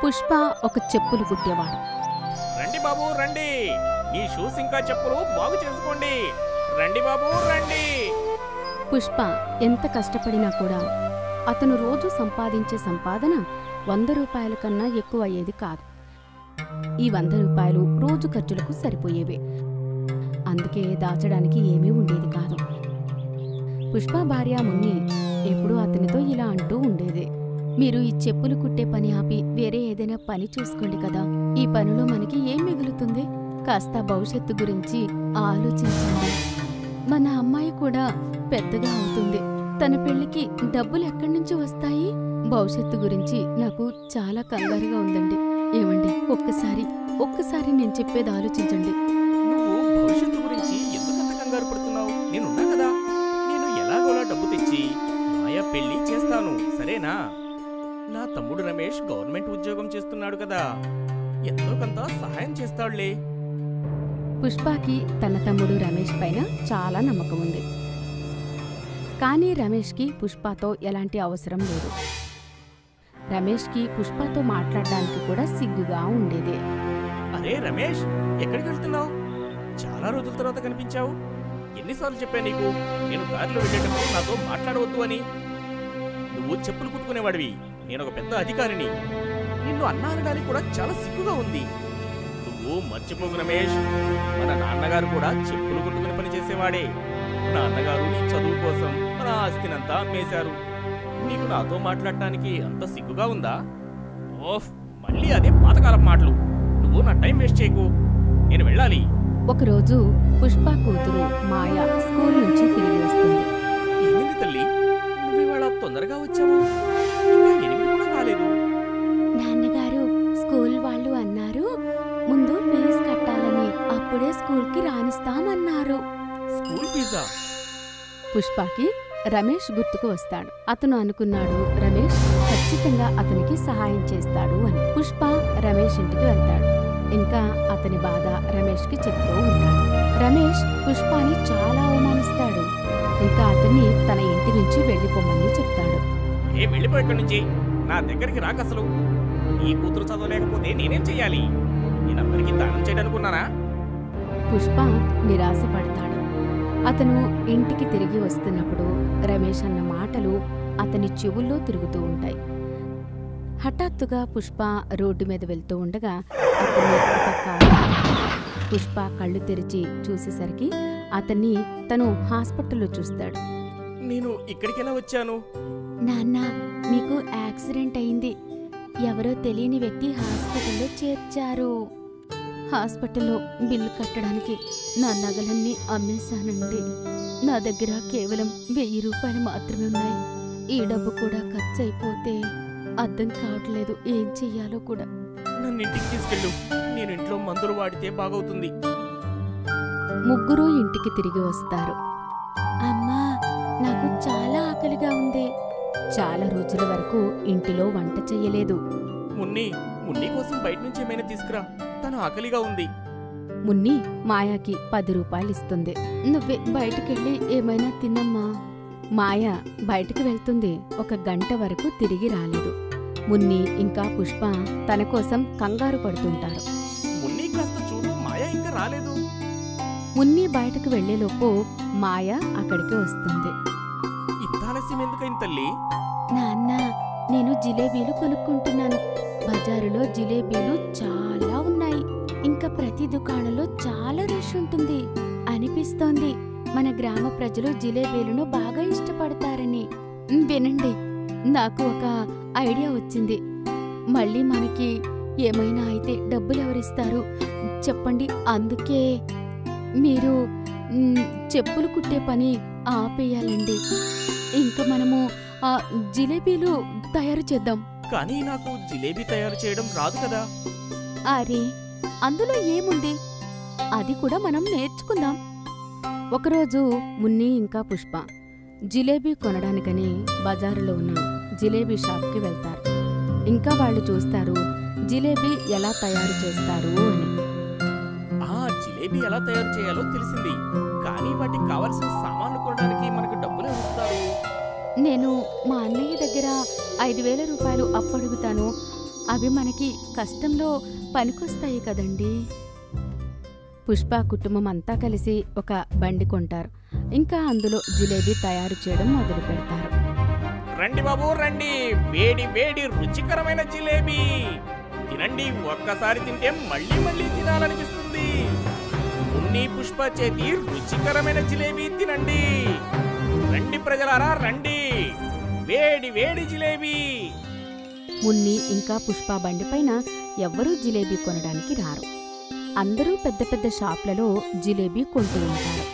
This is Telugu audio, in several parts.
పుష్ప ఒక చెప్పులు కుట్టేవాడు రండి బాబు రండి ఈ షూస్ ఇంకా చెప్పులు బాగు చేసుకోండి రండి బాబు రండి పుష్ప ఎంత కష్టపడినా కూడా అతను రోజు సంపాదించే సంపాదన వంద రూపాయల కన్నా ఎక్కువ అయ్యేది కాదు ఈ వంద రూపాయలు రోజు ఖర్చులకు సరిపోయేవే అందుకే దాచడానికి ఏమీ ఉండేది కాదు పుష్ప భార్య మున్ని ఎప్పుడూ అతనితో ఇలా అంటూ ఉండేది మీరు ఈ చెప్పులు కుట్టే పని ఆపి వేరే ఏదైనా పని చూసుకోండి కదా ఈ పనిలో మనకి ఏం మిగులుతుంది కాస్త భవిష్యత్తు గురించి ఆలోచించండి మన అమ్మాయి కూడా పెద్దగా అవుతుంది తన పెళ్లికి డబ్బులు ఎక్కడి నుంచి వస్తాయి భవిష్యత్తు గురించి నాకు చాలా కంగారుగా ఉందండి ఏమండి ఒక్కసారి ఒక్కసారి నేను చెప్పేది ఆలోచించండి నువ్వు భవిష్యత్తు గురించి ఎందుకంత కంగారు పడుతున్నావు నేనున్నా కదా నేను ఎలాగోలా డబ్బు తెచ్చి మాయా పెళ్లి చేస్తాను సరేనా నా తమ్ముడు రమేష్ గవర్నమెంట్ ఉద్యోగం చేస్తున్నాడు కదా ఎంతో కొంత సహాయం చేస్తాడులే పుష్పకి తన తమ్ముడు రమేష్ పైన చాలా నమ్మకం ఉంది కానీ రమేష్కి పుష్పతో ఎలాంటి అవసరం లేదు రమేష్కి పుష్పతో మాట్లాడడానికి కూడా సిగ్గుగా ఉండేది అరే రమేష్ ఎక్కడికి వెళ్తున్నావు చాలా రోజుల తర్వాత కనిపించావు ఎన్నిసార్లు చెప్పా నీకు నేను దారిలో వెళ్ళేటప్పుడు నాతో మాట్లాడవద్దు అని నువ్వు చెప్పులు కుట్టుకునేవాడివి నేను ఒక పెద్ద అధికారిని నిన్ను అన్నా అనడానికి కూడా చాలా సిగ్గుగా ఉంది నువ్వు మర్చిపోకు రమేష్ మన నాన్నగారు కూడా చెప్పులు కుట్టుకుని పని చేసేవాడే నాన్నగారు నీ చదువు కోసం మన ఆస్తినంతా అమ్మేశారు నీకు నాతో మాట్లాడటానికి అంత సిగ్గుగా ఉందా ఓఫ్ మళ్ళీ అదే పాతకాలం మాటలు నువ్వు నా టైం వేస్ట్ చేయకు నేను వెళ్ళాలి ఒకరోజు పుష్ప కూతురు మాయ స్కూల్ నుంచి తిరిగి వస్తుంది ఏమింది తల్లి నువ్వు ఇవాళ తొందరగా వచ్చావు ఇంకా ఎనిమిది కూడా కాలేదు నాన్నగారు స్కూల్ వాళ్ళు అన్నారు ముందు ఫీజు కట్టాలని అప్పుడే స్కూల్కి రానిస్తామన్నారు స్కూల్ ఫీజా పుష్పకి రమేష్ గుర్తుకు వస్తాడు అతను అనుకున్నాడు రమేష్ ఖచ్చితంగా అతనికి సహాయం చేస్తాడు అని పుష్ప రమేష్ ఇంటికి వెళ్తాడు ఇంకా అతని బాధ రమేష్కి చెప్తూ ఉంటాడు రమేష్ పుష్పాని చాలా అవమానిస్తాడు ఇంకా అతన్ని తన ఇంటి నుంచి వెళ్ళిపోమని చెప్తాడు ఏ వెళ్ళిపో ఇక్కడి నుంచి నా దగ్గరికి రాక అసలు నీ కూతురు చదవలేకపోతే నేనేం చెయ్యాలి నేనందరికీ దానం చేయడానుకున్నానా పుష్ప నిరాశపడతాడు అతను ఇంటికి తిరిగి వస్తున్నప్పుడు రమేష్ అన్న మాటలు అతని చెవుల్లో తిరుగుతూ ఉంటాయి హఠాత్తుగా పుష్ప రోడ్డు మీద వెళ్తూ ఉండగా అతన్ని ఒక కారు పుష్ప కళ్ళు తెరిచి చూసేసరికి అతన్ని తను హాస్పిటల్లో చూస్తాడు నేను ఇక్కడికి ఎలా వచ్చాను నాన్న మీకు యాక్సిడెంట్ అయింది ఎవరో తెలియని వ్యక్తి హాస్పిటల్లో చేర్చారు హాస్పిటల్లో బిల్లు కట్టడానికి నా నగలన్నీ అమ్మేశానండి నా దగ్గర కేవలం వెయ్యి రూపాయలు మాత్రమే ఉన్నాయి ఈ డబ్బు కూడా ఖర్చు అయిపోతే అర్థం కావట్లేదు ఏం చెయ్యాలో కూడా నన్ను ఇంటికి తీసుకెళ్ళు నేను ఇంట్లో మందులు వాడితే బాగవుతుంది ముగ్గురు ఇంటికి తిరిగి వస్తారు అమ్మా నాకు చాలా ఆకలిగా ఉంది చాలా రోజుల వరకు ఇంటిలో వంట చెయ్యలేదు మున్ని మున్ని కోసం బయట నుంచి ఏమైనా తీసుకురా తను ఆకలిగా ఉంది మున్ని మాయాకి పది రూపాయలు ఇస్తుంది నువ్వే బయటికెళ్ళి ఏమైనా తినమ్మా మాయ బయటికి వెళ్తుంది ఒక గంట వరకు తిరిగి రాలేదు మున్ని ఇంకా పుష్ప తన కోసం కంగారు పడుతుంటారు మున్ని కాస్త చూడు మాయా ఇంకా రాలేదు మున్ని బయటకు వెళ్లేలోపు మాయ అక్కడికి వస్తుంది ఇంత ఆలస్యం ఎందుకైంది తల్లి నాన్న నేను జిలేబీలు కొనుక్కుంటున్నాను బజారులో జిలేబీలు చాలా ఉన్నాయి ఇంకా ప్రతి దుకాణంలో చాలా రష్ ఉంటుంది అనిపిస్తోంది మన గ్రామ ప్రజలు జిలేబీలను బాగా ఇష్టపడతారని ఉమ్, వినండి నాకు ఒక ఐడియా వచ్చింది మళ్ళీ మనకి ఏమైనా అయితే డబ్బులు ఎవరిస్తారు చెప్పండి అందుకే మీరు ఉమ్, చెప్పులు కుట్టే పని ఆపేయాలండి ఇంకా మనము ఆ జిలేబీలు తయారు చేద్దాం కానీ నాకు జిలేబీ తయారు చేయడం రాదు కదా అరే అందులో ఏముంది అది కూడా మనం నేర్చుకుందాం ఒకరోజు మున్ని ఇంకా పుష్ప జిలేబీ కొనడానికని బజారులో ఉన్న జిలేబీ షాప్కి వెళ్తారు ఇంకా వాళ్ళు చూస్తారు జిలేబీ ఎలా తయారు చేస్తారు అని ఆ జిలేబీ ఎలా తయారు చేయాలో తెలిసింది కానీ వాటికి కావాల్సిన సామాన్లు కొనడానికి మనకు డబ్బులు ఇస్తారు నేను మా అన్నయ్య దగ్గర ఐదు వేల రూపాయలు అప్పు అడుగుతాను అవి మనకి కష్టంలో పనికొస్తాయి కదండి పుష్ప కుటుంబం అంతా కలిసి ఒక బండి కొంటారు ఇంకా అందులో జిలేబీ తయారు చేయడం మొదలు పెడతారు రండి బాబు రండి వేడి వేడి రుచికరమైన జిలేబీ తినండి ఒక్కసారి తింటే మళ్ళీ మళ్ళీ తినాలనిపిస్తుంది ఉన్ని పుష్ప చేతి రుచికరమైన జిలేబీ తినండి రండి ప్రజలారా రండి వేడి వేడి జిలేబీ మున్ని ఇంకా పుష్ప బండిపైన ఎవ్వరూ జిలేబీ కొనడానికి రారు అందరూ పెద్ద పెద్ద షాప్లలో జిలేబీ కొంటూ ఉంటారు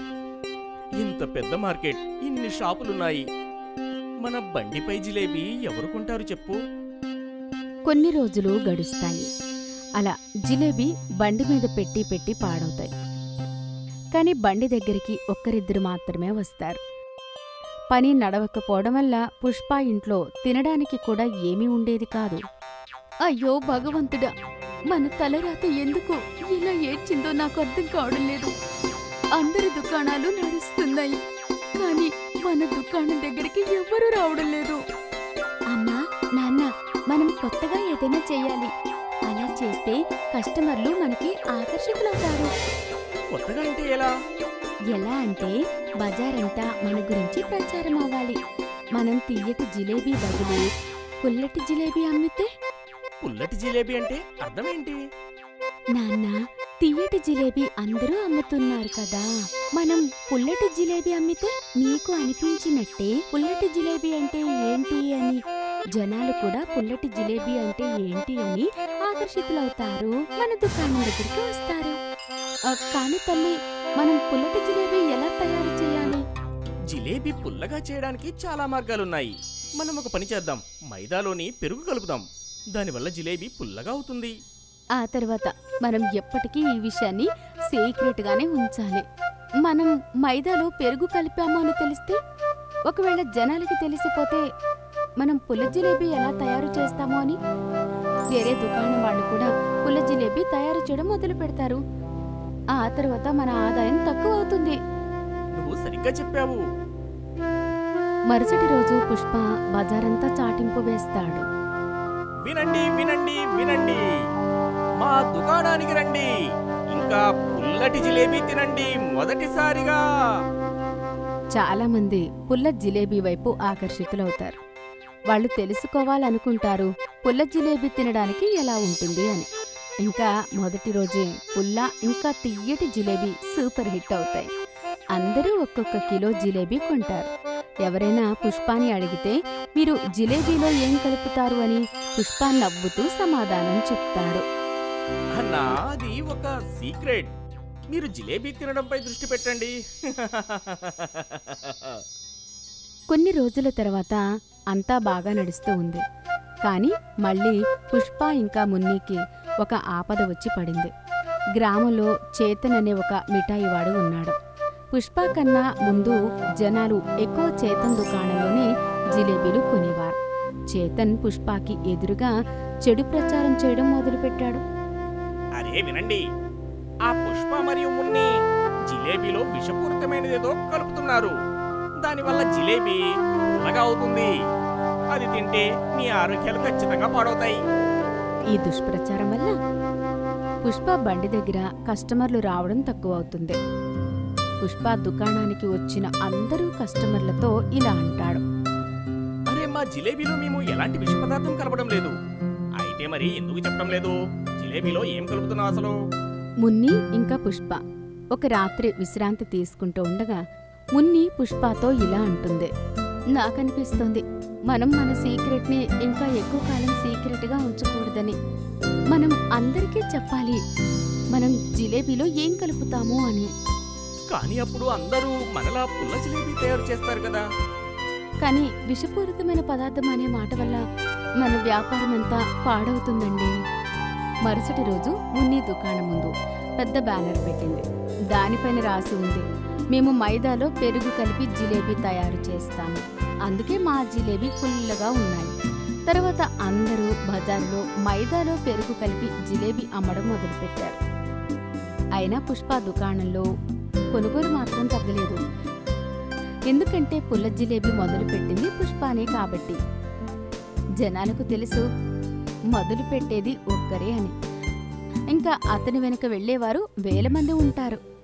ఇంత పెద్ద మార్కెట్ ఇన్ని షాపులున్నాయి మన బండిపై జిలేబీ ఎవరు కొంటారు చెప్పు కొన్ని రోజులు గడుస్తాయి అలా జిలేబీ బండి మీద పెట్టి పెట్టి పాడవుతాయి కాని బండి దగ్గరికి ఒక్కరిద్దరు మాత్రమే వస్తారు పని నడవకపోవడం వల్ల పుష్ప ఇంట్లో తినడానికి కూడా ఏమీ ఉండేది కాదు అయ్యో భగవంతుడా మన తలరాత ఎందుకు ఇలా ఏడ్చిందో నాకు అర్థం కావడం లేదు అందరి దుకాణాలు నడుస్తున్నాయి కానీ మన దుకాణం దగ్గరికి ఎవరూ రావడం లేదు అమ్మా నాన్న మనం కొత్తగా ఏదైనా చేయాలి అలా చేస్తే కస్టమర్లు మనకి ఆకర్షితులవుతారు కొత్తగా అంటే ఎలా ఎలా అంటే బజారంతా మన గురించి ప్రచారం అవ్వాలి మనం తీయటి జిలేబీ బదులు పుల్లటి జిలేబీ అమ్మితే పుల్లటి జిలేబీ అంటే అర్థమేంటి నాన్న తీయటి జిలేబీ అందరూ అమ్ముతున్నారు కదా మనం పుల్లటి జిలేబీ అమ్మితే మీకు అనిపించినట్టే పుల్లటి జిలేబీ అంటే ఏంటి అని జనాలు కూడా పుల్లటి జిలేబీ అంటే ఏంటి అని ఆకర్షితులవుతారు మన దుకాణం దగ్గరికి వస్తారు ఆ, కాని తల్లి మనం పుల్లటి జిలేబీ ఎలా తయారు చేయాలి జిలేబీ పుల్లగా చేయడానికి చాలా మార్గాలున్నాయి మనం ఒక పని చేద్దాం మైదాలోని పెరుగు కలుపుదాం దానివల్ల జిలేబీ పుల్లగా అవుతుంది ఆ తర్వాత మనం ఎప్పటికీ ఈ విషయాన్ని సీక్రెట్ గానే ఉంచాలి మనం మైదాలో పెరుగు కలిపాము అని తెలిస్తే ఒకవేళ జనాలకి తెలిసిపోతే మనం పుల్ల జిలేబీ ఎలా తయారు చేస్తామో అని వేరే దుకాణం వాళ్ళు కూడా పుల్ల జిలేబీ తయారు చేయడం మొదలు పెడతారు ఆ తర్వాత మన ఆదాయం తక్కువ అవుతుంది నువ్వు సరిగ్గా చెప్పావు మరుసటి రోజు పుష్ప బజారంతా చాటింపు వేస్తాడు వినండి వినండి వినండి మా దుకాణానికి రండి ఇంకా పుల్లటి జిలేబీ తినండి మొదటిసారిగా చాలా మంది పుల్ల జిలేబీ వైపు ఆకర్షితులవుతారు వాళ్ళు తెలుసుకోవాలనుకుంటారు పుల్ల జిలేబీ తినడానికి ఎలా ఉంటుంది అని ఇంకా మొదటి రోజే పుల్ల ఇంకా తియ్యటి జిలేబీ సూపర్ హిట్ అవుతాయి అందరూ ఒక్కొక్క కిలో జిలేబీ కొంటారు ఎవరైనా పుష్పాని అడిగితే మీరు జిలేబీలో ఏం కలుపుతారు అని పుష్ప నవ్వుతూ సమాధానం చెప్తాడు అన్నా అది ఒక సీక్రెట్ మీరు జిలేబీ తినడంపై దృష్టి పెట్టండి కొన్ని రోజుల తర్వాత అంతా బాగా నడుస్తూ ఉంది కానీ మళ్ళీ పుష్ప ఇంకా మున్నీకి ఒక ఆపద వచ్చి పడింది గ్రామంలో చేతన్ అనే ఒక మిఠాయివాడు ఉన్నాడు పుష్ప కన్నా ముందు జనాలు ఎక్కువ చేతన్ దుకాణంలోనే జిలేబీలు కొనేవారు చేతన్ పుష్పకి ఎదురుగా చెడు ప్రచారం చేయడం మొదలుపెట్టాడు అరే వినండి ఆ పుష్ప మరియు మున్ని జిలేబీలో విషపూరితమైనదేదో కలుపుతున్నారు దానివల్ల జిలేబీ పుల్లగా అవుతుంది అది తింటే మీ ఆరోగ్యాలు ఖచ్చితంగా పాడవుతాయి ఈ దుష్ప్రచారం వల్ల పుష్ప బండి దగ్గర కస్టమర్లు రావడం తక్కువ అవుతుంది పుష్ప దుకాణానికి వచ్చిన అందరూ కస్టమర్లతో ఇలా అంటాడు అరే మా జిలేబీలో మేము ఎలాంటి విష పదార్థం కలపడం లేదు అయితే మరి ఎందుకు చెప్పడం లేదు జిలేబీలో ఏం కలుపుతున్నావు అసలు మున్ని ఇంకా పుష్ప ఒక రాత్రి విశ్రాంతి తీసుకుంటూ ఉండగా మున్ని పుష్పతో ఇలా అంటుంది నాకనిపిస్తోంది మనం మన సీక్రెట్ని ఇంకా ఎక్కువ కాలం సీక్రెట్గా ఉంచకూడదని మనం అందరికీ చెప్పాలి మనం జిలేబీలో ఏం కలుపుతాము అని కానీ అప్పుడు అందరూ మనలా పుల్ల జిలేబీ తయారు చేస్తారు కదా కానీ విషపూరితమైన పదార్థం అనే మాట వల్ల మన వ్యాపారం అంతా పాడవుతుందండి మరుసటి రోజు మున్ని దుకాణం ముందు పెద్ద బ్యానర్ పెట్టింది దానిపైన రాసి ఉంది మేము మైదాలో పెరుగు కలిపి జిలేబీ తయారు చేస్తాము అందుకే మా జిలేబీ ఫుల్గా ఉన్నాయి తర్వాత అందరూ బజార్లో మైదాలో పెరుగు కలిపి జిలేబీ అమ్మడం మొదలుపెట్టారు అయినా పుష్ప దుకాణంలో కొనుగోలు మాత్రం తగ్గలేదు ఎందుకంటే పుల్ల జిలేబీ మొదలుపెట్టింది పుష్పానే కాబట్టి జనాలకు తెలుసు మొదలు పెట్టేది ఒక్కరే అని ఇంకా అతని వెనుక వెళ్ళేవారు వేల మంది ఉంటారు